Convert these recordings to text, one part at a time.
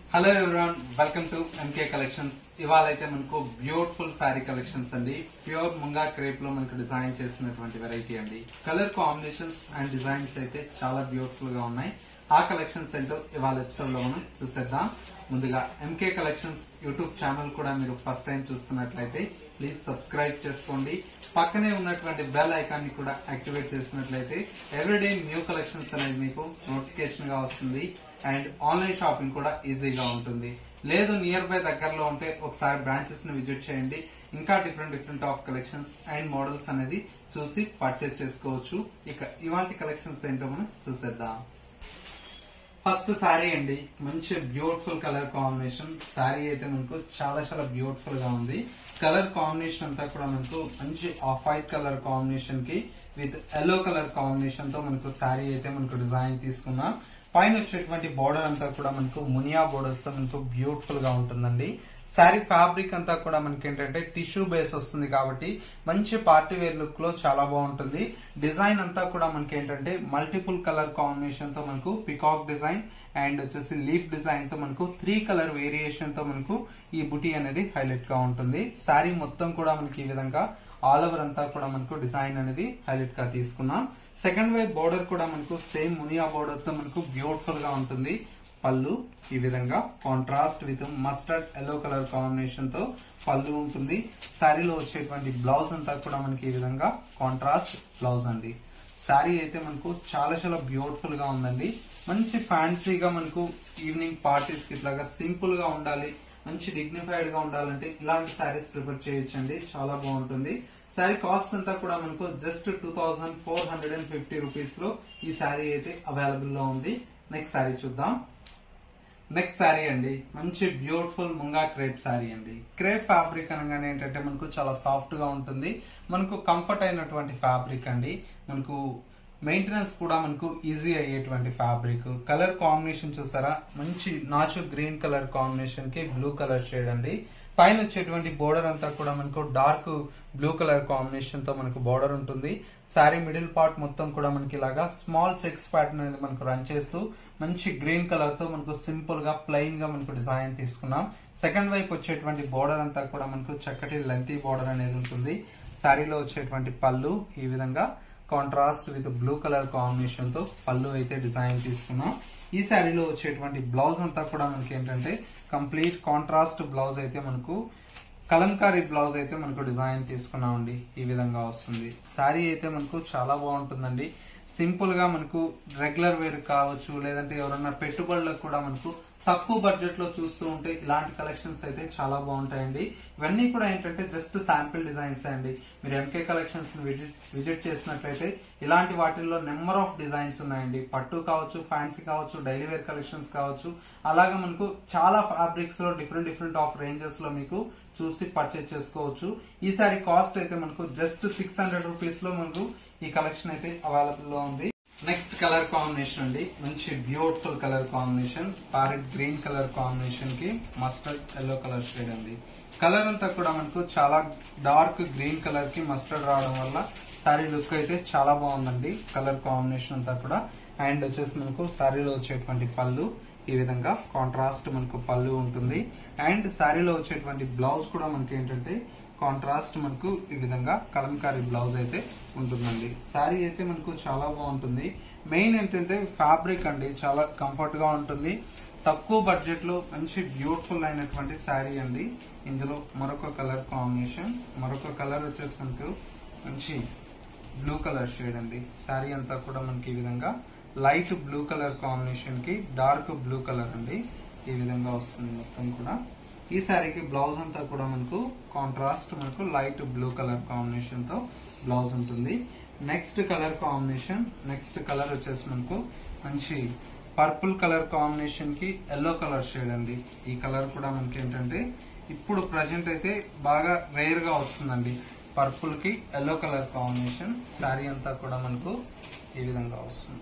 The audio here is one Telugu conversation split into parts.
hello everyone welcome to MK collections ఇవాళ అయితే మనకు బ్యూటిఫుల్ శారీ కలెక్షన్స్ అండి ప్యూర్ ముంగా క్రేప్ లో మనకు డిజైన్ చేసినటువంటి వెరైటీ అండి కలర్ కాంబినేషన్స్ అండ్ డిజైన్స్ అయితే చాలా బ్యూటిఫుల్ గా ఉన్నాయి ఆ కలెక్షన్స్ ఏంటో ఇవాళ ఎపిసోడ్ లో మనం చూసేద్దాం ముందుగా ఎంకే కలెక్షన్స్ యూట్యూబ్ ఛానల్ కూడా మీరు ఫస్ట్ టైం చూస్తున్నట్లయితే ప్లీజ్ సబ్స్క్రైబ్ చేసుకోండి పక్కనే ఉన్నటువంటి బెల్ ఐకాన్ ని కూడా యాక్టివేట్ చేసినట్లయితే ఎవ్రీడే న్యూ కలెక్షన్స్ అనేది మీకు నోటిఫికేషన్ గా వస్తుంది అండ్ ఆన్లైన్ షాపింగ్ కూడా ఈజీగా ఉంటుంది లేదు నియర్ బై దగ్గరలో ఉంటే ఒకసారి బ్రాంచెస్ ని విజిట్ చేయండి ఇంకా different different of collections and models అనేది చూసి పర్చేస్ చేసుకోవచ్చు ఇక ఇవాంటి కలెక్షన్స్ ఏంటో మనం చూసేద్దాం ఫస్ట్ శారీ అండి మంచి బ్యూటిఫుల్ కలర్ కాంబినేషన్ శారీ అయితే మనకు చాలా చాలా బ్యూటిఫుల్ గా ఉంది కలర్ కాంబినేషన్ అంతా కూడా మనకు మంచి ఆఫ్ వైట్ కలర్ కాంబినేషన్ కి విత్ ఎల్లో కలర్ కాంబినేషన్ తో మనకు శారీ అయితే మనకు డిజైన్ తీసుకున్నాం పైన వచ్చేటువంటి బోర్డర్ అంతా కూడా మనకు మునియా బోర్డర్స్ తో మనకు బ్యూటిఫుల్ గా ఉంటుందండి శారీ ఫ్యాబ్రిక్ అంతా కూడా మనకి ఏంటంటే టిష్యూ బేస్ వస్తుంది కాబట్టి మంచి పార్టీ వేర్ లుక్ లో చాలా బాగుంటుంది డిజైన్ అంతా కూడా మనకి ఏంటంటే మల్టిపుల్ కలర్ కాంబినేషన్ తో మనకు పికాక్ డిజైన్ అండ్ వచ్చేసి లీఫ్ డిజైన్ తో మనకు త్రీ కలర్ వేరియేషన్ తో మనకు ఈ బుటీ అనేది హైలైట్ గా ఉంటుంది శారీ మొత్తం కూడా మనకి ఈ విధంగా ఆల్ ఓవర్ అంతా కూడా మనకు డిజైన్ అనేది హైలైట్ గా తీసుకున్నాం సెకండ్ వైపు బోర్డర్ కూడా మనకు సేమ్ మునియా బోర్డర్ తో మనకు బ్యూటిఫుల్ గా ఉంటుంది పళ్ళు ఈ విధంగా contrast with mustard yellow colour combination తో పళ్ళు ఉంటుంది శారీలో వచ్చేటువంటి బ్లౌజ్ అంతా కూడా మనకి ఈ విధంగా కాంట్రాస్ట్ బ్లౌజ్ అండి శారీ అయితే మనకు చాలా చాలా బ్యూటిఫుల్ గా ఉందండి మంచి ఫ్యాన్సీగా మనకు ఈవినింగ్ పార్టీస్ కి ఇట్లాగా సింపుల్ గా ఉండాలి మంచి డిగ్నిఫైడ్ గా ఉండాలంటే ఇలాంటి శారీస్ ప్రిఫర్ చేయొచ్చండి చాలా బాగుంటుంది శారీ కాస్ట్ అంతా కూడా మనకు just two thousand four hundred and fifty rupees లో ఈ శారీ అయితే అవైలబుల్ లో ఉంది నెక్స్ట్ శారీ చూద్దాం నెక్స్ట్ శారీ అండి మంచి బ్యూటిఫుల్ ముంగా క్రేప్ శారీ అండి క్రేప్ ఫ్యాబ్రిక్ అనగానే ఏంటంటే మనకు చాలా సాఫ్ట్ గా ఉంటుంది మనకు కంఫర్ట్ అయినటువంటి ఫ్యాబ్రిక్ అండి మనకు మెయింటెనెన్స్ కూడా మనకు ఈజీ అయ్యేటువంటి ఫ్యాబ్రిక్ కలర్ కాంబినేషన్ చూసారా మంచి నాచు గ్రీన్ కలర్ కాంబినేషన్ కి బ్లూ కలర్ షేడ్ అండి పైన వచ్చేటువంటి బోర్డర్ అంతా కూడా మనకు డార్క్ బ్లూ కలర్ కాంబినేషన్ తో మనకు బోర్డర్ ఉంటుంది శారీ మిడిల్ పార్ట్ మొత్తం కూడా మనకి ఇలాగా స్మాల్ చెక్స్ ప్యాటర్న్ అనేది మనకు రన్ చేస్తూ మంచి గ్రీన్ కలర్ తో మనకు సింపుల్ గా ప్లెయిన్ గా మనకు డిజైన్ తీసుకున్నాం సెకండ్ వైపు వచ్చేటువంటి బోర్డర్ అంతా కూడా మనకు చక్కటి లెంతీ బోర్డర్ అనేది ఉంటుంది శారీలో వచ్చేటువంటి పళ్ళు ఈ విధంగా contrast with blue colour combination తో పళ్ళు అయితే డిజైన్ తీసుకున్నాం ఈ శారీలో వచ్చేటువంటి బ్లౌజ్ అంతా కూడా మనకి ఏంటంటే కంప్లీట్ కాంట్రాస్ట్ బ్లౌజ్ అయితే మనకు కలంకారీ బ్లౌజ్ అయితే మనకు డిజైన్ తీసుకున్నామండి ఈ విధంగా వస్తుంది శారీ అయితే మనకు చాలా బాగుంటుందండి సింపుల్ గా మనకు రెగ్యులర్ వేర్ కావచ్చు లేదంటే ఎవరన్నా పెట్టుబడులకు కూడా మనకు తక్కువ బడ్జెట్ లో చూస్తూ ఉంటే ఇలాంటి కలెక్షన్స్ అయితే చాలా బాగుంటాయండి ఇవన్నీ కూడా ఏంటంటే జస్ట్ శాంపిల్ డిజైన్స్ అండి మీరు ఎంకే కలెక్షన్స్ విజిట్ విజిట్ చేసినట్లయితే ఇలాంటి వాటిల్లో నెంబర్ ఆఫ్ డిజైన్స్ ఉన్నాయండి పట్టు కావచ్చు ఫ్యాన్సీ కావచ్చు డైలీ వేర్ కలెక్షన్స్ కావచ్చు అలాగే మనకు చాలా ఫ్యాబ్రిక్స్ లో డిఫరెంట్ డిఫరెంట్ ఆఫ్ రేంజెస్ లో మీకు చూసి పర్చేస్ చేసుకోవచ్చు ఈ సారీ కాస్ట్ అయితే మనకు జస్ట్ సిక్స్ హండ్రెడ్ రూపీస్ లో మనకు ఈ కలెక్షన్ అయితే అవైలబుల్ లో ఉంది నెక్స్ట్ కలర్ కాంబినేషన్ అండి మంచి beautiful colour combination parrot green colour combination కి మస్టర్డ్ ఎల్లో కలర్ షేడ్ అండి కలర్ అంతా కూడా మనకు చాలా డార్క్ గ్రీన్ కలర్ కి మస్టర్డ్ రావడం వల్ల శారీ లుక్ అయితే చాలా బాగుందండి కలర్ కాంబినేషన్ అంతా కూడా అండ్ వచ్చేసి మనకు శారీలో వచ్చేటువంటి పళ్ళు ఈ విధంగా కాంట్రాస్ట్ మనకు పళ్ళు ఉంటుంది అండ్ శారీలో వచ్చేటువంటి బ్లౌజ్ కూడా మనకి ఏంటంటే కాంట్రాస్ట్ మనకు ఈ విధంగా కలంకారీ బ్లౌజ్ అయితే ఉంటుందండి శారీ అయితే మనకు చాలా బాగుంటుంది మెయిన్ ఏంటంటే ఫ్యాబ్రిక్ అండి చాలా కంఫర్ట్ గా ఉంటుంది తక్కువ బడ్జెట్ లో మంచి బ్యూటిఫుల్ అయినటువంటి శారీ అండి ఇందులో మరొక కలర్ కాంబినేషన్ మరొక కలర్ వచ్చేసి మనకు మంచి బ్లూ కలర్ షేడ్ అండి శారీ అంతా కూడా మనకి ఈ విధంగా లైట్ బ్లూ కలర్ కాంబినేషన్ కి డార్క్ బ్లూ కలర్ అండి ఈ విధంగా వస్తుంది మొత్తం కూడా ఈ శారీకి బ్లౌజ్ అంతా కూడా మనకు కాంట్రాస్ట్ మనకు లైట్ బ్లూ కలర్ కాంబినేషన్ తో బ్లౌజ్ ఉంటుంది next colour combination next colour వచ్చేసి మనకు మంచి పర్పుల్ కలర్ కాంబినేషన్ కి ఎల్లో కలర్ షేడ్ అండి ఈ కలర్ కూడా మనకి ఏంటంటే ఇప్పుడు ప్రజెంట్ అయితే బాగా రేర్ గా వస్తుందండి పర్పుల్ కి ఎల్లో కలర్ కాంబినేషన్ శారీ అంతా కూడా మనకు ఈ విధంగా వస్తుంది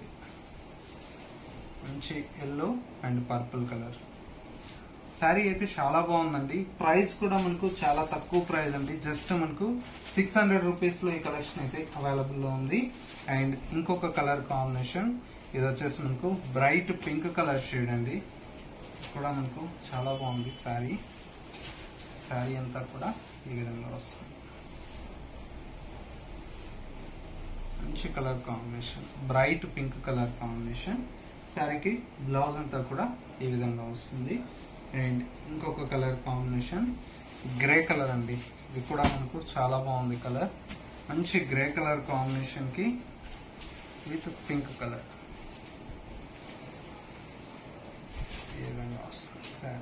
మంచి yellow and purple colour sari అయితే చాలా బాగుందండి ప్రైస్ కూడా మనకు చాలా తక్కువ ప్రైస్ అండి జస్ట్ మనకు సిక్స్ హండ్రెడ్ రూపీస్ లో ఈ కలెక్షన్ అయితే అవైలబుల్ లో ఉంది అండ్ ఇంకొక కలర్ కాంబినేషన్ ఇది వచ్చేసి మనకు బ్రైట్ పింక్ కలర్ షేడ్ అండి కూడా మనకు చాలా బాగుంది శారీ శారీ అంతా కూడా ఈ విధంగా వస్తుంది మంచి colour combination bright pink colour combination శారీకి బ్లౌజ్ అంతా కూడా ఈ విధంగా వస్తుంది అండ్ ఇంకొక కలర్ కాంబినేషన్ గ్రే కలర్ అండి ఇది కూడా మనకు చాలా బాగుంది కలర్ మంచి గ్రే కలర్ కాంబినేషన్ కి విత్ పింక్ కలర్ ఈ విధంగా వస్తుంది శారీ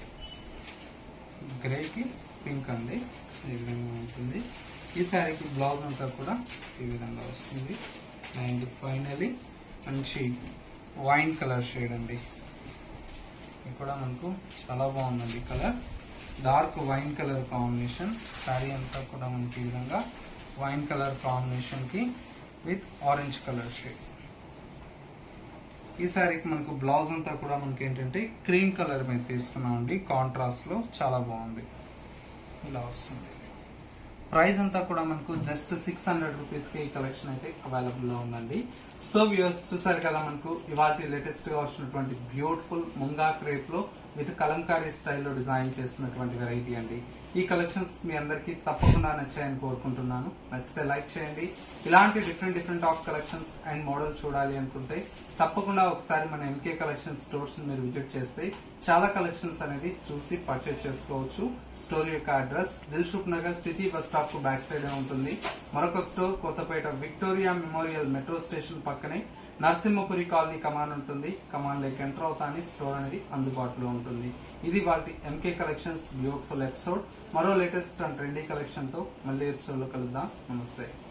గ్రేకి పింక్ అండి ఈ విధంగా ఉంటుంది ఈ శారీకి బ్లౌజ్ అంతా కూడా ఈ విధంగా వస్తుంది అండ్ ఫైనలీ మంచి వైన్ కలర్ షేడ్ అండి ఇది కూడా మనకు చాలా బాగుందండి colour dark wine colour combination sari అంతా కూడా మనకి ఈ విధంగా వైన్ కలర్ కాంబినేషన్ కి విత్ ఆరెంజ్ కలర్ షేడ్ ఈ శారీకి మనకు బ్లౌజ్ అంతా కూడా మనకి ఏంటంటే క్రీమ్ కలర్ మీద తీసుకున్నాం అండి కాంట్రాస్ట్ లో చాలా బాగుంది ఇలా వస్తుంది ప్రైస్ అంతా కూడా మనకు జస్ట్ సిక్స్ హండ్రెడ్ రూపీస్ కి ఈ కలెక్షన్ అయితే అవైలబుల్ లో ఉందండి సో వ్యూస్ చూసారు కదా మనకు ఇవాళ లేటెస్ట్ గా వచ్చినటువంటి బ్యూటిఫుల్ ముంగా క్రేప్ లో విత్ కలంకారీ స్టైల్లో డిజైన్ చేసినటువంటి వెరైటీ అండి ఈ కలెక్షన్స్ మీ అందరికీ తప్పకుండా నచ్చాయని కోరుకుంటున్నాను నచ్చితే లైక్ చేయండి ఇలాంటి different different of collections and model చూడాలి అనుకుంటే తప్పకుండా ఒకసారి మన ఎంకే కలెక్షన్ స్టోర్స్ మీరు విజిట్ చేస్తే చాలా కలెక్షన్స్ అనేది చూసి పర్చేజ్ చేసుకోవచ్చు స్టోర్ యొక్క address Dilsukhnagar city bus stop కు బ్యాక్ సైడ్ ఉంటుంది మరొక store Kothapet Victoria Memorial metro station పక్కనే నరసింహపురి కాలనీ కమాన్ ఉంటుంది కమాన్ లేక్ ఎంటర్ అవుతాని స్టోర్ అనేది అందుబాటులో ఉంటుంది ఇది వాటి ఎంకే కలెక్షన్స్ బ్యూటిఫుల్ ఎపిసోడ్ మరో లేటెస్ట్ అండ్ ట్రెండీ కలెక్షన్ తో మళ్ళీ ఎపిసోడ్ లో కలుద్దాం నమస్తే